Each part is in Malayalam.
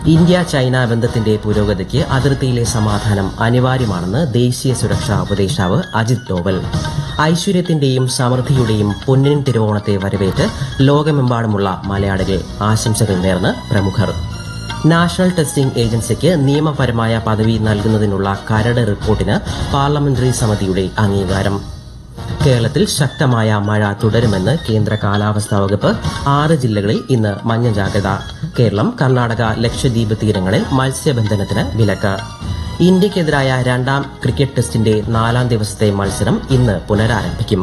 ഇന്ത്യ ചൈന ബന്ധത്തിന്റെ പുരോഗതിക്ക് അതിർത്തിയിലെ സമാധാനം അനിവാര്യമാണെന്ന് ദേശീയ സുരക്ഷാ ഉപദേഷ്ടാവ് അജിത് ഡോവൽ ഐശ്വര്യത്തിന്റെയും സമൃദ്ധിയുടെയും പൊന്നിൻ തിരുവോണത്തെ വരവേറ്റ് ലോകമെമ്പാടുമുള്ള മലയാളികൾ ആശംസകൾ നേർന്ന് പ്രമുഖർ നാഷണൽ ടെസ്റ്റിംഗ് ഏജൻസിക്ക് നിയമപരമായ പദവി നൽകുന്നതിനുള്ള കരട് റിപ്പോർട്ടിന് പാർലമെന്ററി സമിതിയുടെ അംഗീകാരം കേരളത്തിൽ ശക്തമായ മഴ തുടരുമെന്ന് കേന്ദ്ര കാലാവസ്ഥാ വകുപ്പ് ആറ് ജില്ലകളിൽ ഇന്ന് മഞ്ഞ ജാഗ്രത കേരളം കർണാടക ലക്ഷദ്വീപ് തീരങ്ങളിൽ മത്സ്യബന്ധനത്തിന് വിലക്ക് ഇന്ത്യയ്ക്കെതിരായ രണ്ടാം ക്രിക്കറ്റ് ടെസ്റ്റിന്റെ നാലാം ദിവസത്തെ മത്സരം ഇന്ന് പുനരാരംഭിക്കും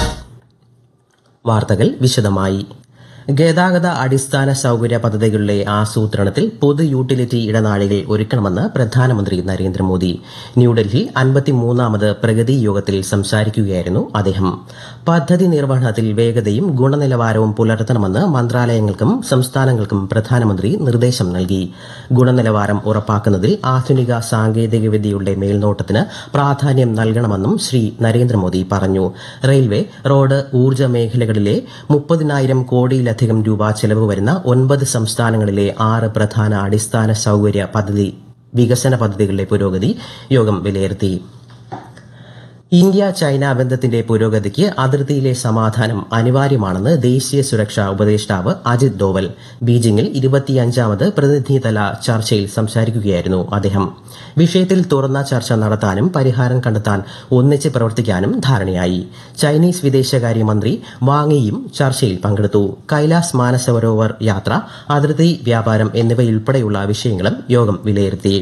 വാർത്തകൾ വിശദമായി ഗതാഗത അടിസ്ഥാന സൌകര്യ പദ്ധതികളുടെ ആസൂത്രണത്തിൽ പൊതു യൂട്ടിലിറ്റി ഇടനാഴികൾ ഒരുക്കണമെന്ന് പ്രധാനമന്ത്രി നരേന്ദ്രമോദി ന്യൂഡൽഹിയിൽ അൻപത്തിമൂന്നാമത് പ്രഗതി യോഗത്തിൽ സംസാരിക്കുകയായിരുന്നു അദ്ദേഹം പദ്ധതി നിർവഹണത്തിൽ വേഗതയും ഗുണനിലവാരവും പുലർത്തണമെന്ന് മന്ത്രാലയങ്ങൾക്കും സംസ്ഥാനങ്ങൾക്കും പ്രധാനമന്ത്രി നിർദ്ദേശം നൽകി ഗുണനിലവാരം ഉറപ്പാക്കുന്നതിൽ ആധുനിക സാങ്കേതികവിദ്യയുടെ മേൽനോട്ടത്തിന് പ്രാധാന്യം നൽകണമെന്നും ശ്രീ നരേന്ദ്രമോദി പറഞ്ഞു റെയിൽവേ റോഡ് ഊർജ്ജ മേഖലകളിലെ മുപ്പതിനായിരം കോടിയിലധികം രൂപ ചെലവ് വരുന്ന ഒൻപത് സംസ്ഥാനങ്ങളിലെ ആറ് പ്രധാന അടിസ്ഥാന സൌകര്യ പദ്ധതി വികസന പദ്ധതികളുടെ പുരോഗതി യോഗം വിലയിരുത്തി ഇന്ത്യ ചൈന ബന്ധത്തിന്റെ പുരോഗതിക്ക് അതിർത്തിയിലെ സമാധാനം അനിവാര്യമാണെന്ന് ദേശീയ സുരക്ഷാ ഉപദേഷ്ടാവ് അജിത് ഡോവൽ ബീജിംഗിൽ ഇരുപത്തിയഞ്ചാമത് പ്രതിനിധിതല ചർച്ചയിൽ സംസാരിക്കുകയായിരുന്നു അദ്ദേഹം വിഷയത്തിൽ തുറന്ന ചർച്ച നടത്താനും പരിഹാരം കണ്ടെത്താൻ ഒന്നിച്ച് പ്രവർത്തിക്കാനും ധാരണയായി ചൈനീസ് വിദേശകാര്യമന്ത്രി വാങ്ങിയും ചർച്ചയിൽ പങ്കെടുത്തു കൈലാസ് മാനസരോവർ യാത്ര അതിർത്തി വ്യാപാരം എന്നിവയുൾപ്പെടെയുള്ള വിഷയങ്ങളും യോഗം വിലയിരുത്തി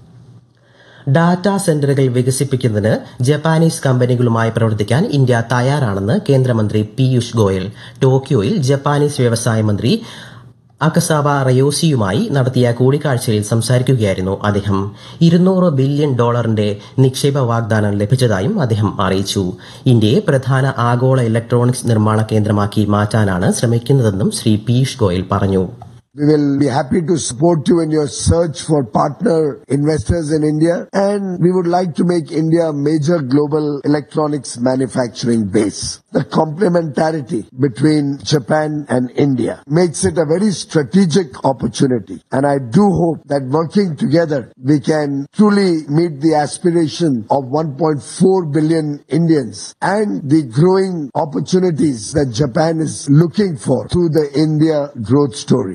ഡാറ്റാ സെന്ററുകൾ വികസിപ്പിക്കുന്നതിന് ജപ്പാനീസ് കമ്പനികളുമായി പ്രവർത്തിക്കാൻ ഇന്ത്യ തയ്യാറാണെന്ന് കേന്ദ്രമന്ത്രി പീയൂഷ് ഗോയൽ ടോക്കിയോയിൽ ജപ്പാനീസ് വ്യവസായ മന്ത്രി അക്കസാവ റയോസിയുമായി നടത്തിയ കൂടിക്കാഴ്ചയിൽ സംസാരിക്കുകയായിരുന്നു അദ്ദേഹം ഇരുന്നൂറ് ബില്യൺ ഡോളറിന്റെ നിക്ഷേപ വാഗ്ദാനം ലഭിച്ചതായും അദ്ദേഹം അറിയിച്ചു ഇന്ത്യയെ പ്രധാന ആഗോള ഇലക്ട്രോണിക്സ് നിർമ്മാണ കേന്ദ്രമാക്കി മാറ്റാനാണ് ശ്രമിക്കുന്നതെന്നും ശ്രീ പീയൂഷ് ഗോയൽ പറഞ്ഞു We will be happy to support you in your search for partner investors in India and we would like to make India a major global electronics manufacturing base. The complementarity between Japan and India makes it a very strategic opportunity and I do hope that working together we can truly meet the aspiration of 1.4 billion Indians and the growing opportunities that Japan is looking for through the India growth story.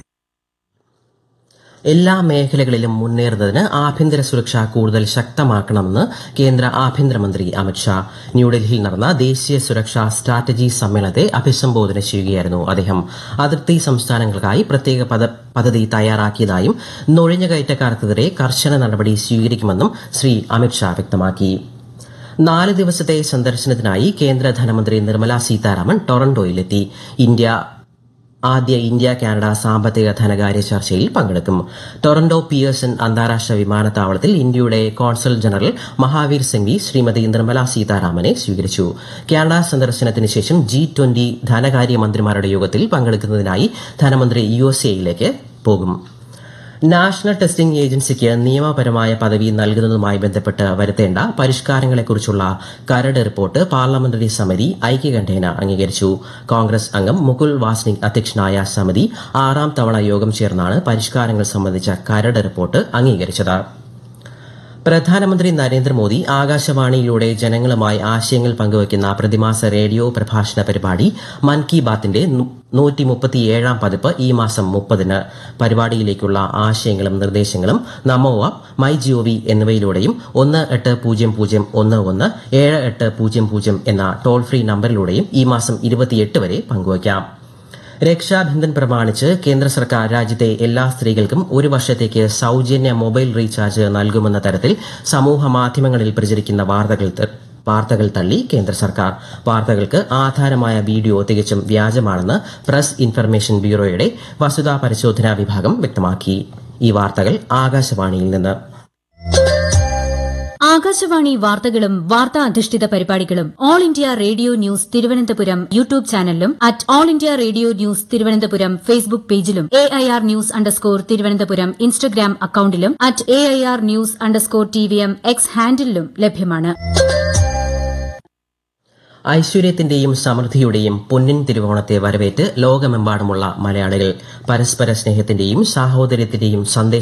എല്ലാ മേഖലകളിലും മുന്നേറുന്നതിന് ആഭ്യന്തര സുരക്ഷ കൂടുതൽ ശക്തമാക്കണമെന്ന് കേന്ദ്ര ആഭ്യന്തരമന്ത്രി അമിത്ഷാ ന്യൂഡൽഹിയിൽ നടന്ന ദേശീയ സുരക്ഷാ സ്ട്രാറ്റജി സമ്മേളനത്തെ അഭിസംബോധന ചെയ്യുകയായിരുന്നു അദ്ദേഹം അതിർത്തി സംസ്ഥാനങ്ങൾക്കായി പ്രത്യേക പദ- പദ്ധതി തയ്യാറാക്കിയതായും നുഴഞ്ഞുകയറ്റക്കാർക്കെതിരെ കർശന നടപടി സ്വീകരിക്കുമെന്നും ശ്രീ അമിത്ഷാ വ്യക്തമാക്കി നാല് ദിവസത്തെ സന്ദർശനത്തിനായി കേന്ദ്ര ധനമന്ത്രി നിർമ്മല സീതാരാമൻ ടൊറന്റോയിലെത്തി ഇന്ത്യ ആദ്യ ഇന്ത്യ കാനഡ സാമ്പത്തിക ധനകാര്യ ചർച്ചയിൽ പങ്കെടുക്കും ടൊറന്റോ പിയേഴ്സൺ അന്താരാഷ്ട്ര വിമാനത്താവളത്തിൽ ഇന്ത്യയുടെ കോൺസൽ ജനറൽ മഹാവീർ സിംഗ്വി ശ്രീമതി നിർമ്മല സീതാരാമനെ സ്വീകരിച്ചു കാനഡ സന്ദർശനത്തിന് ശേഷം ജി ട്വന്റി ധനകാര്യ മന്ത്രിമാരുടെ യോഗത്തിൽ പങ്കെടുക്കുന്നതിനായി ധനമന്ത്രി യു എസ് എയിലേക്ക് പോകും നാഷണൽ ടെസ്റ്റിംഗ് ഏജൻസിക്ക് നിയമപരമായ പദവി നൽകുന്നതുമായി ബന്ധപ്പെട്ട് വരുത്തേണ്ട പരിഷ്കാരങ്ങളെക്കുറിച്ചുള്ള കരട് റിപ്പോർട്ട് പാർലമെന്ററി സമിതി ഐക്യകണ്ഠേന അംഗീകരിച്ചു കോൺഗ്രസ് അംഗം മുകുൽ വാസ്നിക് അധ്യക്ഷനായ സമിതി ആറാം തവണ യോഗം ചേർന്നാണ് പരിഷ്കാരങ്ങൾ സംബന്ധിച്ച കരട് റിപ്പോർട്ട് അംഗീകരിച്ചത് പ്രധാനമന്ത്രി നരേന്ദ്രമോദി ആകാശവാണിയിലൂടെ ജനങ്ങളുമായി ആശയങ്ങൾ പങ്കുവയ്ക്കുന്ന പ്രതിമാസ റേഡിയോ പ്രഭാഷണ പരിപാടി മൻ കി ബാത്തിന്റെ നൂറ്റി മുപ്പത്തിയേഴാം പതിപ്പ് ഈ മാസം മുപ്പതിന് പരിപാടിയിലേക്കുള്ള ആശയങ്ങളും നിർദ്ദേശങ്ങളും നമോ ആപ്പ് മൈ ജിഒവി എന്നിവയിലൂടെയും ഒന്ന് എട്ട് പൂജ്യം പൂജ്യം ഒന്ന് ഒന്ന് ഏഴ് എട്ട് പൂജ്യം പൂജ്യം എന്ന ടോൾ ഫ്രീ നമ്പറിലൂടെയും ഈ മാസം ഇരുപത്തിയെട്ട് വരെ പങ്കുവയ്ക്കാം രക്ഷാബന്ധൻ പ്രമാണിച്ച് കേന്ദ്ര സർക്കാർ രാജ്യത്തെ എല്ലാ സ്ത്രീകൾക്കും ഒരു വർഷത്തേക്ക് സൌജന്യ മൊബൈൽ റീചാർജ് നൽകുമെന്ന തരത്തിൽ സമൂഹ മാധ്യമങ്ങളിൽ പ്രചരിക്കുന്ന വാർത്തകൾ ത- വാർത്തകൾ തള്ളി കേന്ദ്ര സർക്കാർ വാർത്തകൾക്ക് ആധാരമായ വീഡിയോ തികച്ചും വ്യാജമാണെന്ന് പ്രസ് ഇൻഫർമേഷൻ ബ്യൂറോയുടെ വസ്തുതാ പരിശോധനാ വിഭാഗം വ്യക്തമാക്കി ഈ വാർത്തകൾ ആകാശവാണിയിൽ നിന്ന് ആകാശവാണി വാർത്തകളും വാർത്താ അധിഷ്ഠിത പരിപാടികളും All India Radio News Thiruvananthapuram YouTube ചാനലിലും at All India Radio News Thiruvananthapuram Facebook പേജിലും A I R news underscore Thiruvananthapuram Instagram അക്കൌണ്ടിലും at A I R news underscore T V M X ഹാൻഡിലും ലഭ്യമാണ് ഐശ്വര്യത്തിന്റെയും സമൃദ്ധിയുടെയും പൊന്നിൻ തിരുവോണത്തെ വരവേറ്റ് ലോകമെമ്പാടുമുള്ള മലയാളികൾ പരസ്പര സ്നേഹത്തിന്റെയും സാഹോദര്യത്തിന്റെയും സന്ദേശം